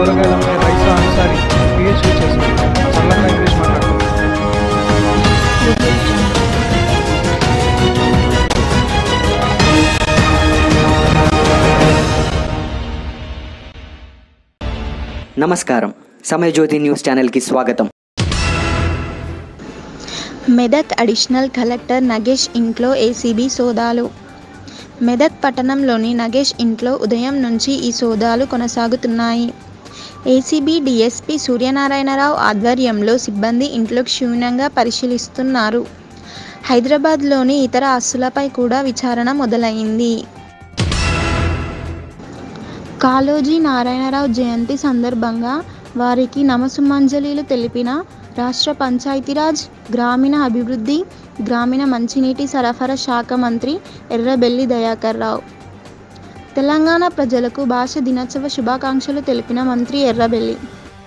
కూరగాయలమ్మే రైసా అన్సారీ పిహెచ్డీ చేశారు చల్లగా ఇంగ్లీష్ మాట్లాడుతుంది నమస్కారం సమయజ్యోతి న్యూస్ ఛానల్కి స్వాగతం మెదక్ అడిషనల్ కలెక్టర్ నగేష్ ఇంట్లో ఏసీబీ సోదాలు మెదక్ పట్టణంలోని నగేష్ ఇంట్లో ఉదయం నుంచి ఈ సోదాలు కొనసాగుతున్నాయి ఏసీబీ డీఎస్పీ సూర్యనారాయణరావు ఆధ్వర్యంలో సిబ్బంది ఇంట్లో క్షుణ్ణంగా పరిశీలిస్తున్నారు హైదరాబాద్లోని ఇతర ఆస్తులపై కూడా విచారణ మొదలైంది కాళోజీ నారాయణరావు జయంతి సందర్భంగా వారికి నమసుమంజలీలు తెలిపిన రాష్ట్ర పంచాయతీరాజ్ గ్రామీణ అభివృద్ధి గ్రామీణ మంచినీటి సరఫరా శాఖ మంత్రి ఎర్రబెల్లి దయాకర్ రావు తెలంగాణ ప్రజలకు భాష దినోత్సవ శుభాకాంక్షలు తెలిపిన మంత్రి ఎర్రబెల్లి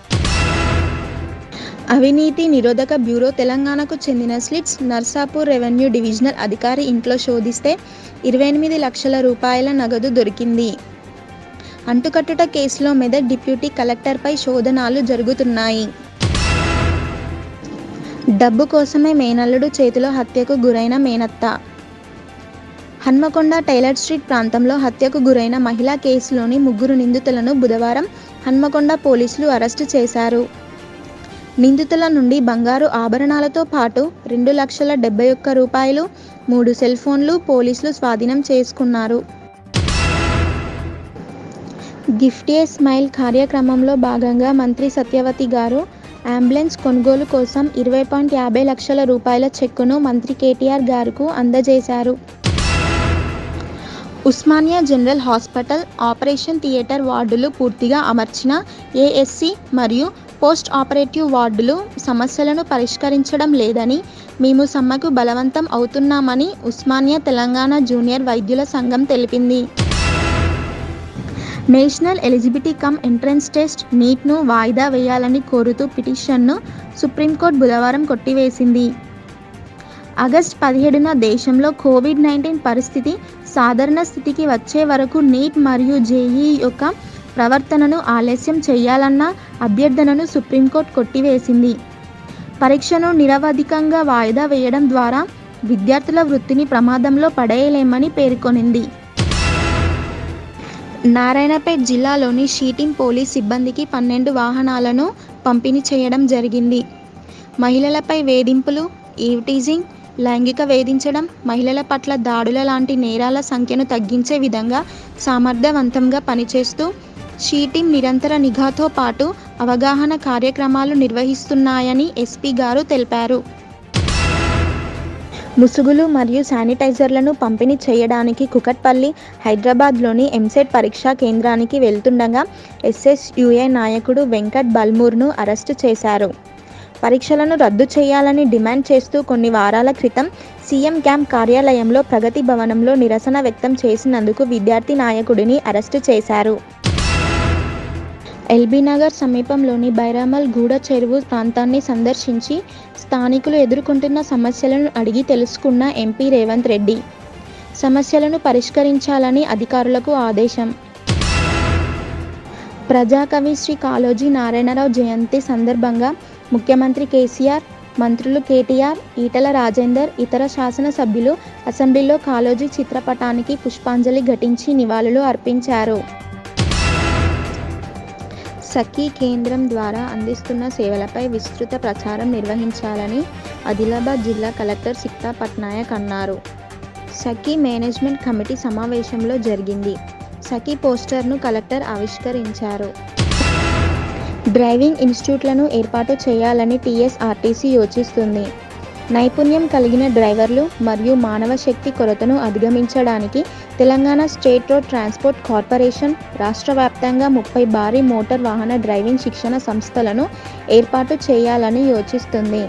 అవినీతి నిరోధక బ్యూరో తెలంగాణకు చెందిన స్లిట్స్ నర్సాపూర్ రెవెన్యూ డివిజనల్ అధికారి ఇంట్లో శోధిస్తే ఇరవై ఎనిమిది లక్షల రూపాయల నగదు దొరికింది అంటుకట్టుట కేసులో మెదక్ డిప్యూటీ కలెక్టర్పై శోధనాలు జరుగుతున్నాయి డబ్బు కోసమే మేనల్లుడు చేతిలో హత్యకు గురైన మేనత్త హన్మకొండ టైలర్ స్ట్రీట్ ప్రాంతంలో హత్యకు గురైన మహిళా కేసులోని ముగ్గురు నిందితులను బుధవారం హన్మకొండ పోలీసులు అరెస్టు చేశారు నిందితుల నుండి బంగారు ఆభరణాలతో పాటు రెండు లక్షల డెబ్బై ఒక్క రూపాయలు మూడు సెల్ ఫోన్లు పోలీసులు స్వాధీనం చేసుకున్నారు గిఫ్ట్ ఏ స్మైల్ కార్యక్రమంలో భాగంగా మంత్రి సత్యవతి గారు అంబులెన్స్ కొనుగోలు కోసం ఇరవై పాయింట్ యాభై లక్షల రూపాయల చెక్కును మంత్రి కేటీఆర్ గారుకు అందజేశారు Osmania general hospital operation theatre వార్డులు పూర్తిగా అమర్చిన ఏఎస్సి మరియు పోస్ట్ ఆపరేటివ్ వార్డులు సమస్యలను పరిష్కరించడం లేదని మేము సమ్మెకు బలవంతం అవుతున్నామని ఉస్మానియా తెలంగాణ జూనియర్ వైద్యుల సంఘం తెలిపింది national eligibility cum entrance test నీట్ను వాయిదా వేయాలని కోరుతూ పిటిషన్ను సుప్రీంకోర్టు బుధవారం కొట్టివేసింది ఆగస్ట్ పదిహేడున దేశంలో కోవిడ్ నైన్టీన్ పరిస్థితి సాధారణ స్థితికి వచ్చే వరకు నీట్ మరియు జేఈ యొక్క ప్రవర్తనను ఆలస్యం చేయాలన్న అభ్యర్థనను సుప్రీంకోర్టు కొట్టివేసింది పరీక్షను నిరవధికంగా వాయిదా వేయడం ద్వారా విద్యార్థుల వృత్తిని ప్రమాదంలో పడేయలేమని పేర్కొనింది నారాయణపేట్ జిల్లాలోని షీటింగ్ పోలీస్ సిబ్బందికి పన్నెండు వాహనాలను పంపిణీ చేయడం జరిగింది మహిళలపై వేధింపులు ఈవ్టీజింగ్ లైంగిక వేధించడం మహిళల పట్ల దాడుల లాంటి నేరాల సంఖ్యను తగ్గించే విధంగా సామర్థ్యవంతంగా పనిచేస్తూ షీటింగ్ నిరంతర నిఘాతో పాటు అవగాహన కార్యక్రమాలు నిర్వహిస్తున్నాయని ఎస్పీ గారు తెలిపారు ముసుగులు మరియు శానిటైజర్లను పంపిణీ చేయడానికి కుకట్పల్లి హైదరాబాద్లోని ఎంసెట్ పరీక్షా కేంద్రానికి వెళ్తుండగా ఎస్ఎస్యుఏ నాయకుడు వెంకట్ బల్మూర్ను అరెస్టు చేశారు పరీక్షలను రద్దు చేయాలని డిమాండ్ చేస్తూ కొన్ని వారాల క్రితం సీఎం క్యాంప్ కార్యాలయంలో ప్రగతి భవనంలో నిరసన వ్యక్తం చేసినందుకు విద్యార్థి నాయకుడిని అరెస్టు చేశారు ఎల్బీనగర్ సమీపంలోని బైరామల్ గూడ చెరువు ప్రాంతాన్ని సందర్శించి స్థానికులు ఎదుర్కొంటున్న సమస్యలను అడిగి తెలుసుకున్న ఎంపీ రేవంత్ రెడ్డి సమస్యలను పరిష్కరించాలని అధికారులకు ఆదేశం ప్రజాకవి శ్రీ కాళోజీ నారాయణరావు జయంతి సందర్భంగా ముఖ్యమంత్రి కేసీఆర్ మంత్రులు కేటీఆర్ ఈటల రాజేందర్ ఇతర శాసనసభ్యులు అసెంబ్లీలో కాళోజీ చిత్రపటానికి పుష్పాంజలి ఘటించి నివాళులు అర్పించారు సఖీ కేంద్రం ద్వారా అందిస్తున్న సేవలపై విస్తృత ప్రచారం నిర్వహించాలని ఆదిలాబాద్ జిల్లా కలెక్టర్ సిక్తా పట్నాయక్ అన్నారు సఖీ మేనేజ్మెంట్ కమిటీ సమావేశంలో జరిగింది సఖీ పోస్టర్ను కలెక్టర్ ఆవిష్కరించారు డ్రైవింగ్ ఇన్స్టిట్యూట్లను ఏర్పాటు చేయాలని టీఎస్ఆర్టీసీ యోచిస్తుంది నైపుణ్యం కలిగిన డ్రైవర్లు మరియు మానవ శక్తి కొరతను అధిగమించడానికి Telangana state road transport corporation రాష్ట్ర వ్యాప్తంగా ముప్పై భారీ మోటార్ వాహన డ్రైవింగ్ శిక్షణ సంస్థలను ఏర్పాటు చేయాలని యోచిస్తుంది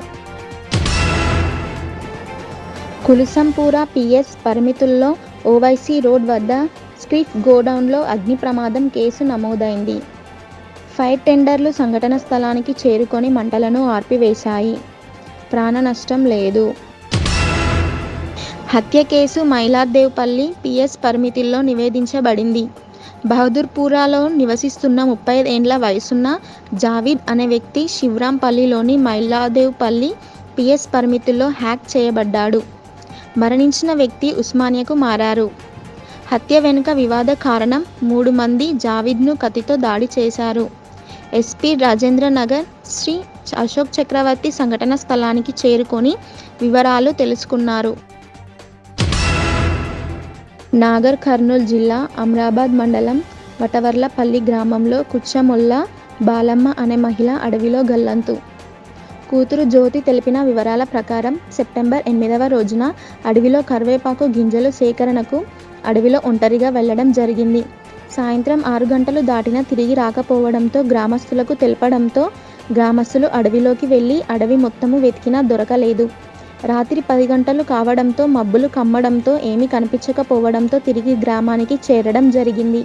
కులుసంపూర పిఎస్ పరిమితుల్లో ఓవైసీ రోడ్ వద్ద స్క్రిఫ్ గోడౌన్లో అగ్ని ప్రమాదం కేసు నమోదైంది ఫైర్ టెండర్లు సంఘటన స్థలానికి చేరుకొని మంటలను ఆర్పివేశాయి ప్రాణ నష్టం లేదు హత్య కేసు మైలార్దేవ్పల్లి పిఎస్ పరిమితిల్లో నివేదించబడింది బహదూర్పురాలో నివసిస్తున్న ముప్పై ఏండ్ల వయసున్న జావీద్ అనే వ్యక్తి శివరాంపల్లిలోని మైలాదేవ్పల్లి పిఎస్ పరిమితుల్లో హ్యాక్ చేయబడ్డాడు మరణించిన వ్యక్తి ఉస్మానియాకు మారారు హత్య వెనుక వివాద కారణం మూడు మంది జావీద్ను కత్తితో దాడి చేశారు ఎస్పీ రాజేంద్ర నగర్ శ్రీ అశోక్ చక్రవర్తి సంఘటన స్థలానికి చేరుకొని వివరాలు తెలుసుకున్నారు నాగర్ కర్నూలు జిల్లా అమ్రాబాద్ మండలం వటవర్లపల్లి గ్రామంలో కుచ్చముల్ల బాలమ్మ అనే మహిళ అడవిలో గల్లంతు కూతురు జ్యోతి తెలిపిన వివరాల ప్రకారం సెప్టెంబర్ ఎనిమిదవ రోజున అడవిలో కరివేపాకు గింజలు సేకరణకు అడవిలో ఒంటరిగా వెళ్లడం జరిగింది సాయంత్రం ఆరు గంటలు దాటినా తిరిగి రాకపోవడంతో గ్రామస్తులకు తెలపడంతో గ్రామస్తులు అడవిలోకి వెళ్ళి అడవి మొత్తము వెతికినా దొరకలేదు రాత్రి పది గంటలు కావడంతో మబ్బులు కమ్మడంతో ఏమీ కనిపించకపోవడంతో తిరిగి గ్రామానికి చేరడం జరిగింది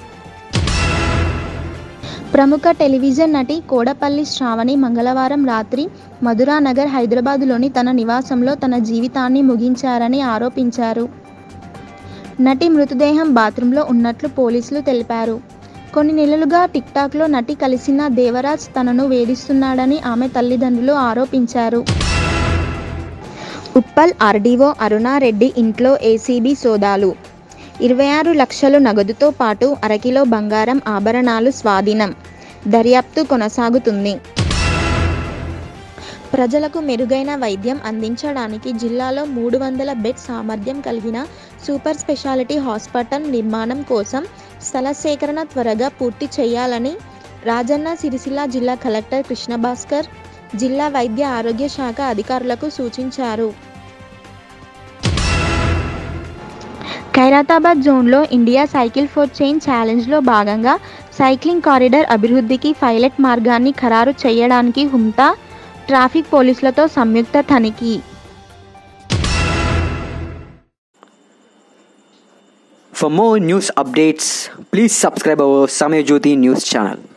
ప్రముఖ టెలివిజన్ నటి కోడపల్లి శ్రావణి మంగళవారం రాత్రి మధురానగర్ హైదరాబాదులోని తన నివాసంలో తన జీవితాన్ని ముగించారని ఆరోపించారు నటి మృతదేహం బాత్రూంలో ఉన్నట్లు పోలీసులు తెలిపారు కొన్ని నెలలుగా టిక్టాక్లో నటి కలిసిన దేవరాజ్ తనను వేధిస్తున్నాడని ఆమె తల్లిదండ్రులు ఆరోపించారు ఉప్పల్ ఆర్డీఓ అరుణారెడ్డి ఇంట్లో ఏసీబీ సోదాలు ఇరవై ఆరు లక్షలు నగదుతో పాటు అరకిలో బంగారం ఆభరణాలు స్వాధీనం దర్యాప్తు కొనసాగుతుంది ప్రజలకు మెరుగైన వైద్యం అందించడానికి జిల్లాలో మూడు వందల బెడ్ సామర్థ్యం కలిగిన సూపర్ స్పెషాలిటీ హాస్పిటల్ నిర్మాణం కోసం స్థల సేకరణ త్వరగా పూర్తి చేయాలని రాజన్న సిరిసిల్ల జిల్లా కలెక్టర్ కృష్ణభాస్కర్ జిల్లా వైద్య ఆరోగ్య శాఖ అధికారులకు సూచించారు ఖైరతాబాద్ జోన్లో ఇండియా సైకిల్ ఫర్ చేంజ్ ఛాలెంజ్లో భాగంగా సైక్లింగ్ కారిడార్ అభివృద్ధికి పైలట్ మార్గాన్ని ఖరారు చేయడానికి హుంతా ట్రాఫిక్ పోలీసులతో సంయుక్త తనిఖీ For more news updates, please subscribe our Samay Jyoti news channel.